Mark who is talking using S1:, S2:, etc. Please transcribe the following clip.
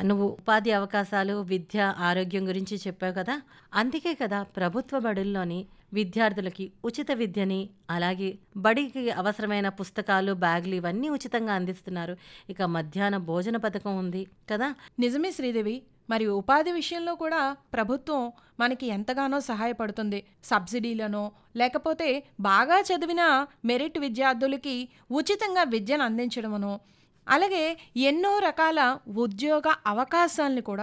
S1: నువ్వు ఉపాధి అవకాశాలు, విద్య, ఆరోగ్యం గురించి చెప్పావు కదా! అందుకే కదా ప్రభుత్వ బడుల్లోని విద్యార్థులకి ఉచిత విద్యని, అలాగే బడికి అవసరమైన పుస్తకాలు, బ్యాగులు ఇవన్నీ ఉచితంగా అందిస్తున్నారు. ఇక మధ్యాహ్న భోజన పథకం ఉంది కదా!
S2: నిజమే శ్రీదేవి. మరి ఉపాధి విషయంలో కూడా ప్రభుత్వం మనకి ఎంతగానో సహాయపడుతుంది. సబ్సిడీలనో, లేకపోతే బాగా చదివిన మెరిట్ విద్యార్థులకి ఉచితంగా విద్యను అందించడమనో, అలాగే ఎన్నో రకాల ఉద్యోగ అవకాశాల్ని కూడా